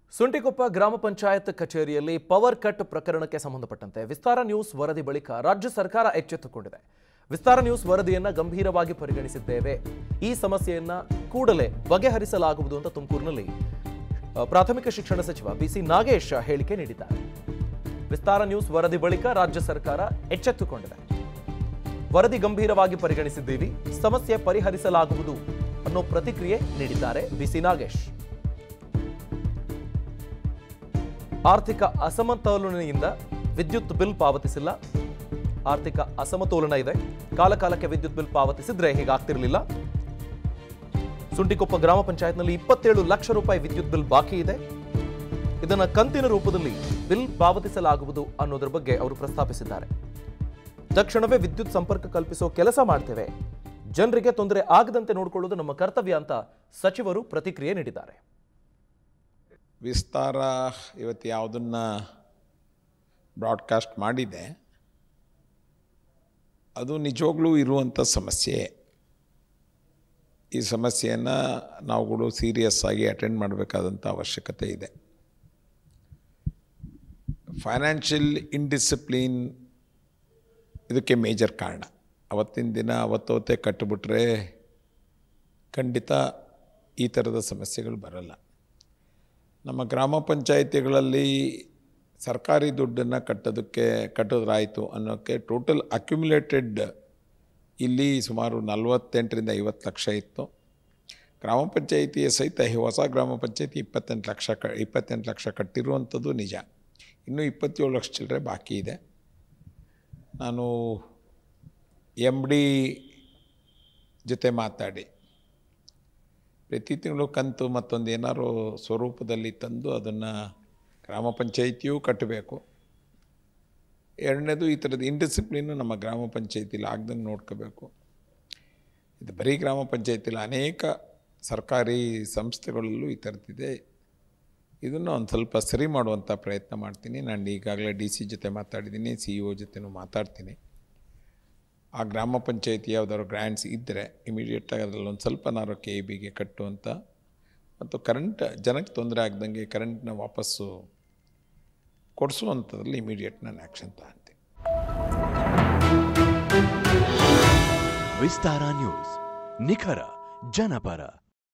ಸುಂಟಿಕೊಪ್ಪ ಗ್ರಾಮ ಪಂಚಾಯತ್ ಕಚೇರಿಯಲ್ಲಿ power cut ಪ್ರಕರಣಕ್ಕೆ ಸಂಬಂಧಪಟ್ಟಂತೆ ವಿಸ್ತಾರ ನ್ಯೂಸ್ ವರದಿ ಬಳಿಕ ರಾಜ್ಯ ಸರ್ಕಾರ ಎಚ್ಚೆತ್ತುಕೊಂಡಿದೆ ವಿಸ್ತಾರ ನ್ಯೂಸ್ ವರದಿಯನ್ನ ಗಂಭೀರವಾಗಿ ಪರಿಗಣಿಸಿದ್ದೇವೆ ಈ ಸಮಸ್ಯೆಯನ್ನ ಕೂಡಲೇ ಬಗೆಹರಿಸಲಾಗುವುದು ಅಂತ ತುಮಕೂರಿನಲ್ಲಿ ಅ, ಪ್ರಾಥಮಿಕ ಶಿಕ್ಷಣ ಸಚಿವ ಬಿಸಿ ನಾಗೇಶ್ ಹೇಳಿಕೆ ನೀಡಿದ್ದಾರೆ ವಿಸ್ತಾರ ನ್ಯೂಸ್ ವರದಿ ಬಳಿಕ ರಾಜ್ಯ ಸರ್ಕಾರ ಎಚ್ಚೆತ್ತುಕೊಂಡಿದೆ ವರದಿ ಗಂಭೀರವಾಗಿ ಪರಿಗಣಿಸಿದ್ದೀವಿ ಸಮಸ್ಯೆ ಪರಿಹರಿಸಲಾಗುವುದು ಅನ್ನೋ ಪ್ರತಿಕ್ರಿಯೆ ನೀಡಿದ್ದಾರೆ ಬಿಸಿ ನಾಗೇಶ್ ಆರ್ಥಿಕ ಅಸಮತೋಲನೆಯಿಂದ ವಿದ್ಯುತ್ ಬಿಲ್ ಪಾವತಿಸಿಲ್ಲ ಆರ್ಥಿಕ ಅಸಮತೋಲನ ಇದೆ ಕಾಲಕಾಲಕ್ಕೆ ವಿದ್ಯುತ್ ಬಿಲ್ ಪಾವತಿಸಿದ್ರೆ ಹೀಗಾಗ್ತಿರ್ಲಿಲ್ಲ ಸುಂಟಿಕೊಪ್ಪ ಗ್ರಾಮ ಪಂಚಾಯತ್ನಲ್ಲಿ ಇಪ್ಪತ್ತೇಳು ಲಕ್ಷ ರೂಪಾಯಿ ವಿದ್ಯುತ್ ಬಿಲ್ ಬಾಕಿ ಇದೆ ಇದನ್ನ ಕಂತಿನ ರೂಪದಲ್ಲಿ ಬಿಲ್ ಪಾವತಿಸಲಾಗುವುದು ಅನ್ನೋದ್ರ ಬಗ್ಗೆ ಅವರು ಪ್ರಸ್ತಾಪಿಸಿದ್ದಾರೆ ತಕ್ಷಣವೇ ವಿದ್ಯುತ್ ಸಂಪರ್ಕ ಕಲ್ಪಿಸೋ ಕೆಲಸ ಮಾಡ್ತೇವೆ ಜನರಿಗೆ ತೊಂದರೆ ಆಗದಂತೆ ನೋಡಿಕೊಳ್ಳೋದು ನಮ್ಮ ಕರ್ತವ್ಯ ಅಂತ ಸಚಿವರು ಪ್ರತಿಕ್ರಿಯೆ ನೀಡಿದ್ದಾರೆ ವಿಸ್ತಾರ ಇವತ್ತು ಯಾವುದನ್ನು ಬ್ರಾಡ್ಕಾಸ್ಟ್ ಮಾಡಿದೆ ಅದು ನಿಜವಾಗ್ಲೂ ಇರುವಂಥ ಸಮಸ್ಯೆ ಈ ಸಮಸ್ಯೆಯನ್ನು ನಾವುಗಳು ಸೀರಿಯಸ್ ಆಗಿ ಅಟೆಂಡ್ ಮಾಡಬೇಕಾದಂಥ ಅವಶ್ಯಕತೆ ಇದೆ ಫೈನಾನ್ಷಿಯಲ್ ಇನ್ಡಿಸಿಪ್ಲಿನ್ ಇದಕ್ಕೆ ಮೇಜರ್ ಕಾರಣ ಅವತ್ತಿನ ದಿನ ಅವತ್ತವತ್ತೇ ಕಟ್ಟಿಬಿಟ್ರೆ ಖಂಡಿತ ಈ ಥರದ ಸಮಸ್ಯೆಗಳು ಬರಲ್ಲ ನಮ್ಮ ಗ್ರಾಮ ಪಂಚಾಯಿತಿಗಳಲ್ಲಿ ಸರ್ಕಾರಿ ದುಡ್ಡನ್ನು ಕಟ್ಟೋದಕ್ಕೆ ಕಟ್ಟೋದ್ರಾಯಿತು ಅನ್ನೋಕ್ಕೆ ಟೋಟಲ್ ಅಕ್ಯುಮುಲೇಟೆಡ್ ಇಲ್ಲಿ ಸುಮಾರು ನಲವತ್ತೆಂಟರಿಂದ ಐವತ್ತು ಲಕ್ಷ ಇತ್ತು ಗ್ರಾಮ ಪಂಚಾಯಿತಿಯ ಸಹಿತ ಈ ಹೊಸ ಗ್ರಾಮ ಪಂಚಾಯಿತಿ ಇಪ್ಪತ್ತೆಂಟು ಲಕ್ಷ ಕ ಇಪ್ಪತ್ತೆಂಟು ಲಕ್ಷ ಕಟ್ಟಿರುವಂಥದ್ದು ನಿಜ ಇನ್ನೂ ಇಪ್ಪತ್ತೇಳು ಲಕ್ಷ ಚಿಲ್ಲರೆ ಬಾಕಿ ಇದೆ ನಾನು ಎಮ್ ಡಿ ಜೊತೆ ಮಾತಾಡಿ ಪ್ರತಿ ತಿಂಗಳು ಕಂತು ಮತ್ತೊಂದು ಏನಾರು ಸ್ವರೂಪದಲ್ಲಿ ತಂದು ಅದನ್ನು ಗ್ರಾಮ ಪಂಚಾಯಿತಿಯೂ ಕಟ್ಟಬೇಕು ಎರಡನೇದು ಈ ಥರದ ಇಂಡಿಸಿಪ್ಲಿನ್ನು ನಮ್ಮ ಗ್ರಾಮ ಪಂಚಾಯಿತಿಲಿ ಆಗ್ದಂಗೆ ನೋಡ್ಕೋಬೇಕು ಇದು ಬರೀ ಗ್ರಾಮ ಪಂಚಾಯಿತಿಲಿ ಅನೇಕ ಸರ್ಕಾರಿ ಸಂಸ್ಥೆಗಳಲ್ಲೂ ಈ ಥರದ್ದಿದೆ ಇದನ್ನು ಒಂದು ಸ್ವಲ್ಪ ಸರಿ ಮಾಡುವಂಥ ಪ್ರಯತ್ನ ಮಾಡ್ತೀನಿ ನಾನು ಈಗಾಗಲೇ ಡಿ ಸಿ ಜೊತೆ ಮಾತಾಡಿದ್ದೀನಿ ಸಿ ಇ ಒ ಜೊತೆನೂ ಮಾತಾಡ್ತೀನಿ ಆ ಗ್ರಾಮ ಪಂಚಾಯತಿ ಯಾವುದಾದ್ರು ಗ್ರ್ಯಾಂಟ್ಸ್ ಇದ್ದರೆ ಇಮಿಡಿಯೇಟಾಗಿ ಅದರಲ್ಲಿ ಒಂದು ಸ್ವಲ್ಪನಾರು ಕೆ ಇ ಬಿಗೆ ಕಟ್ಟುವಂಥ ಮತ್ತು ಕರೆಂಟ್ ಜನಕ್ಕೆ ತೊಂದರೆ ಆಗ್ದಂಗೆ ಕರೆಂಟ್ನ ವಾಪಸ್ಸು ಕೊಡಿಸುವಂಥದ್ರಲ್ಲಿ ಇಮಿಡಿಯೇಟ್ ನಾನು ಆ್ಯಕ್ಷನ್ ತಗೊಂತೀನಿ ವಿಸ್ತಾರ ನ್ಯೂಸ್ ನಿಖರ ಜನಪರ